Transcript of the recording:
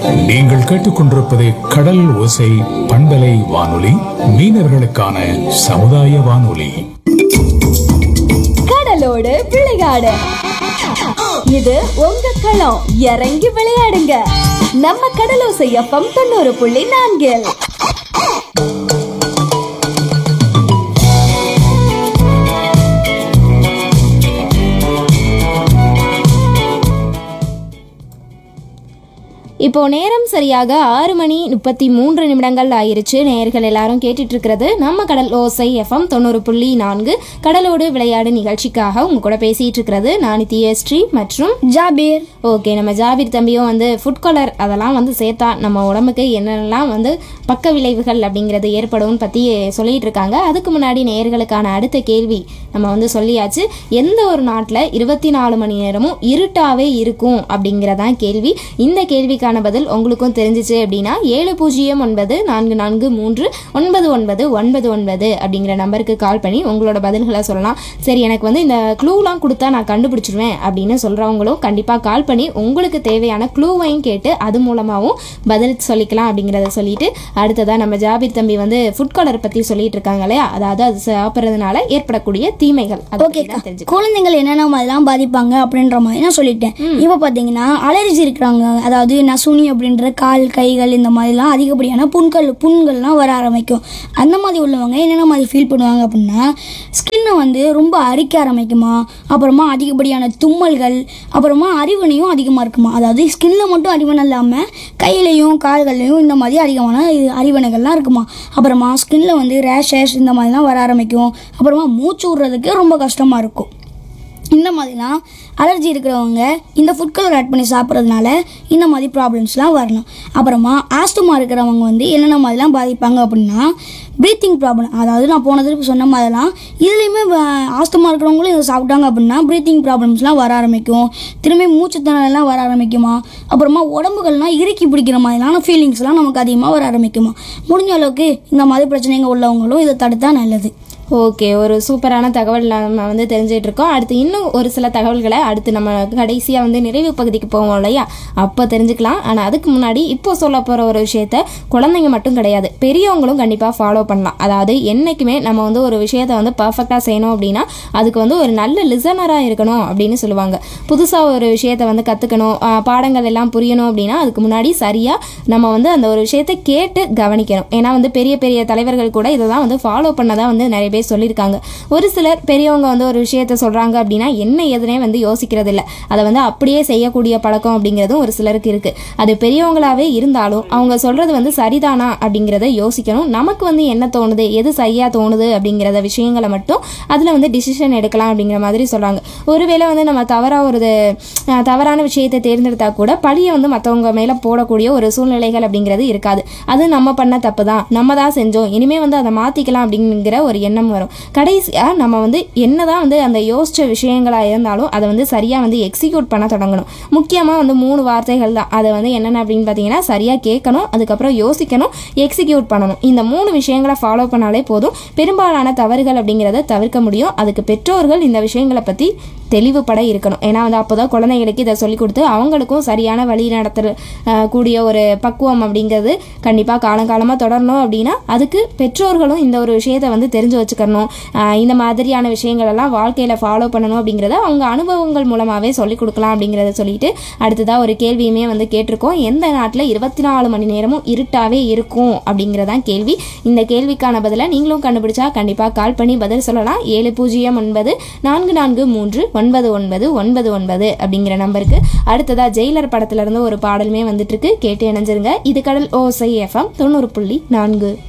நீங்கள் கேட்டுக்கொண்டிருப்பது கடல் ஓசை பண்பலை வானொலி மீனவர்களுக்கான சமுதாய வானொலி கடலோடு விளையாடு இது உங்க களம் இறங்கி விளையாடுங்க நம்ம கடலோசை எஃப்எம் தொண்ணூறு புள்ளி நான்கில் இப்போ நேரம் சரியாக ஆறு மணி முப்பத்தி மூன்று நிமிடங்கள் ஆயிருச்சு நேயர்கள் எல்லாரும் கேட்டுட்டு இருக்கிறது நம்ம கடல் ஓசை எஃப்எம் தொண்ணூறு புள்ளி நான்கு கடலோடு விளையாடு நிகழ்ச்சிக்காக உங்க கூட பேசிட்டு இருக்கிறது நான் நித்யஸ்ரீ மற்றும் ஜாபீர் ஓகே நம்ம ஜாபீர் தம்பியும் வந்து ஃபுட் கலர் அதெல்லாம் வந்து சேர்த்தா நம்ம உடம்புக்கு என்னென்னலாம் வந்து பக்க விளைவுகள் அப்படிங்கிறது ஏற்படும் பற்றி சொல்லிட்டு இருக்காங்க அதுக்கு முன்னாடி நேயர்களுக்கான அடுத்த கேள்வி நம்ம வந்து சொல்லியாச்சு எந்த ஒரு நாட்டில் இருபத்தி நாலு மணி நேரமும் இருட்டாவே இருக்கும் அப்படிங்கிறதான் கேள்வி இந்த கேள்விக்கான பதில் உங்களுக்கும் தெரிஞ்சிச்சு அப்படின்னா ஏழு பூஜ்ஜியம் ஒன்பது நான்கு நான்கு மூன்று ஒன்பது ஒன்பது ஒன்பது ஒன்பது அப்படிங்கிற நம்பருக்கு கால் பண்ணி உங்களோட பதில்களை சொல்லலாம் சரி எனக்கு வந்து இந்த க்ளூலாம் கொடுத்தா நான் கண்டுபிடிச்சிருவேன் அப்படின்னு சொல்கிறவங்களும் கண்டிப்பாக கால் பண்ணி உங்களுக்கு தேவையான க்ளூவையும் கேட்டு அது மூலமாகவும் பதில் சொல்லிக்கலாம் அப்படிங்கிறத சொல்லிட்டு அடுத்ததாக நம்ம ஜாபிர் தம்பி வந்து ஃபுட் கலர் பற்றி சொல்லிட்டு இருக்காங்க இல்லையா அதாவது அது சாப்பிட்றதுனால ஏற்படக்கூடிய தீமைகள் அதை ஓகே பத்தி தான் தெரிஞ்சுக்கலாம் குழந்தைகள் என்னென்ன மாதிரிலாம் பாதிப்பாங்க அப்படின்ற மாதிரி நான் சொல்லிட்டேன் இப்போ பார்த்தீங்கன்னா அலர்ஜி இருக்கிறாங்க அதாவது நசுனி அப்படின்ற கால் கைகள் இந்த மாதிரிலாம் அதிகப்படியான புண்கள் புண்கள்லாம் வர ஆரம்பிக்கும் அந்த மாதிரி உள்ளவங்க என்னென்ன மாதிரி ஃபீல் பண்ணுவாங்க அப்படின்னா ஸ்கின்னை வந்து ரொம்ப அரிக்க ஆரம்பிக்குமா அப்புறமா அதிகப்படியான தும்மல்கள் அப்புறமா அறிவனையும் அதிகமாக இருக்குமா அதாவது ஸ்கின்ல மட்டும் அறிவனை இல்லாமல் கையிலையும் கால்கள்லையும் இந்த மாதிரி அதிகமான இது அறிவனைகள்லாம் இருக்குமா அப்புறமா ஸ்கின்ல வந்து ரேஷஸ் இந்த மாதிரிலாம் வர ஆரம்பிக்கும் அப்புறமா மூச்சு விடுறதுக்கு ரொம்ப கஷ்டமாக இருக்கும் இந்த மாதிரிலாம் அலர்ஜி இருக்கிறவங்க இந்த ஃபுட் கலர் ஆட் பண்ணி சாப்பிட்றதுனால இந்த மாதிரி ப்ராப்ளம்ஸ்லாம் வரலாம் அப்புறமா ஆஸ்துமா இருக்கிறவங்க வந்து என்னென்ன மாதிரிலாம் பாதிப்பாங்க அப்படின்னா ப்ரீத்திங் ப்ராப்ளம் அதாவது நான் போன திருப்பி சொன்ன மாதிரிலாம் இதுலேயுமே ஆஸ்துமா இருக்கிறவங்களும் இதை சாப்பிட்டாங்க அப்படின்னா ப்ரீத்திங் ப்ராப்ளம்ஸ்லாம் வர ஆரம்பிக்கும் திரும்பி மூச்சு திணறலாம் வர ஆரம்பிக்குமா அப்புறமா உடம்புகள்லாம் இறுக்கி பிடிக்கிற மாதிரிலான ஃபீலிங்ஸ்லாம் நமக்கு அதிகமாக வர ஆரம்பிக்குமா முடிஞ்ச அளவுக்கு இந்த மாதிரி பிரச்சனைங்க உள்ளவங்களும் இதை தடுத்தா நல்லது ஓகே ஒரு சூப்பரான தகவல் நம்ம வந்து தெரிஞ்சுட்டு இருக்கோம் அடுத்து இன்னும் ஒரு சில தகவல்களை அடுத்து நம்ம கடைசியாக வந்து நிறைவு பகுதிக்கு போவோம் இல்லையா அப்போ தெரிஞ்சுக்கலாம் ஆனால் அதுக்கு முன்னாடி இப்போ சொல்ல போகிற ஒரு விஷயத்த குழந்தைங்க மட்டும் கிடையாது பெரியவங்களும் கண்டிப்பாக ஃபாலோ பண்ணலாம் அதாவது என்றைக்குமே நம்ம வந்து ஒரு விஷயத்தை வந்து பர்ஃபெக்டாக செய்யணும் அப்படின்னா அதுக்கு வந்து ஒரு நல்ல லிசனராக இருக்கணும் அப்படின்னு சொல்லுவாங்க புதுசாக ஒரு விஷயத்தை வந்து கற்றுக்கணும் பாடங்கள் எல்லாம் புரியணும் அப்படின்னா அதுக்கு முன்னாடி சரியாக நம்ம வந்து அந்த ஒரு விஷயத்தை கேட்டு கவனிக்கணும் ஏன்னா வந்து பெரிய பெரிய தலைவர்கள் கூட இதை தான் வந்து ஃபாலோ பண்ணதா வந்து நிறைய பேர் சொல்லியிருக்காங்க ஒரு சிலர் பெரியவங்க வந்து ஒரு விஷயத்த சொல்கிறாங்க அப்படின்னா என்ன எதுனே வந்து யோசிக்கிறது இல்லை அதை வந்து அப்படியே செய்யக்கூடிய பழக்கம் அப்படிங்கிறதும் ஒரு சிலருக்கு இருக்குது அது பெரியவங்களாவே இருந்தாலும் அவங்க சொல்கிறது வந்து சரிதானா அப்படிங்கிறத யோசிக்கணும் நமக்கு வந்து என்ன தோணுது எது சரியாக தோணுது அப்படிங்கிறத விஷயங்களை மட்டும் அதில் வந்து டிசிஷன் எடுக்கலாம் அப்படிங்கிற மாதிரி சொல்கிறாங்க ஒருவேளை வந்து நம்ம தவறாக ஒரு அஹ், தவறான விஷயத்தை தேர்ந்தெடுத்தா கூட பழியை வந்து மற்றவங்க மேலே போடக்கூடிய ஒரு சூழ்நிலைகள் அப்படிங்கிறது இருக்காது அது நம்ம பண்ண தப்பு தான் நம்ம தான் செஞ்சோம் இனிமேல் வந்து அதை மாற்றிக்கலாம் அப்படிங்கிற ஒரு எண்ணம் வரும் கடைசியாக நம்ம வந்து என்னதான் வந்து அந்த யோசிச்ச விஷயங்களாக இருந்தாலும் அதை வந்து சரியாக வந்து எக்ஸிக்யூட் பண்ண தொடங்கணும் முக்கியமாக வந்து மூணு வார்த்தைகள் தான் அதை வந்து என்னென்ன அப்படின்னு பார்த்தீங்கன்னா சரியாக கேட்கணும் அதுக்கப்புறம் யோசிக்கணும் எக்ஸிக்யூட் பண்ணணும் இந்த மூணு விஷயங்களை ஃபாலோ பண்ணாலே போதும் பெரும்பாலான தவறுகள் அப்படிங்கிறத தவிர்க்க முடியும் அதுக்கு பெற்றோர்கள் இந்த விஷயங்களை பற்றி தெளிவுபட இருக்கணும் ஏன்னா வந்து அப்போ தான் குழந்தைங்களுக்கு இதை சொல்லிக் கொடுத்து அவங்களுக்கும் சரியான வழி நடத்துற அஹ், கூடிய ஒரு பக்குவம் அப்படிங்கிறது கண்டிப்பாக காலங்காலமாக தொடரணும் அப்படின்னா அதுக்கு பெற்றோர்களும் இந்த ஒரு விஷயத்தை வந்து தெரிஞ்சு வச்சுக்கணும் அஹ், இந்த மாதிரியான விஷயங்கள் எல்லாம் வாழ்க்கையில் ஃபாலோ பண்ணணும் அப்படிங்கிறத அவங்க அனுபவங்கள் மூலமாகவே சொல்லிக் கொடுக்கலாம் அப்படிங்கிறத சொல்லிட்டு அடுத்ததாக ஒரு கேள்வியுமே வந்து கேட்டிருக்கோம் எந்த நாட்டில் இருபத்தி நாலு மணி நேரமும் இருட்டாவே இருக்கும் அப்படிங்கிறதான் கேள்வி இந்த கேள்விக்கான பதிலை நீங்களும் கண்டுபிடிச்சா கண்டிப்பாக கால் பண்ணி பதில் சொல்லலாம் ஏழு பூஜ்ஜியம் ஒன்பது நான்கு நான்கு மூன்று ஒன்பது ஒன்பது ஒன்பது ஒன்பது அப்படிங்கிற நம்பருக்கு அடுத்ததா ஜெயிலர் படத்துல இருந்து ஒரு பாடலுமே வந்துட்டு இருக்கு கேட்டு இணைஞ்சிருங்க இது கடல் ஓசை எஃப்எம் தொண்ணூறு புள்ளி நான்கு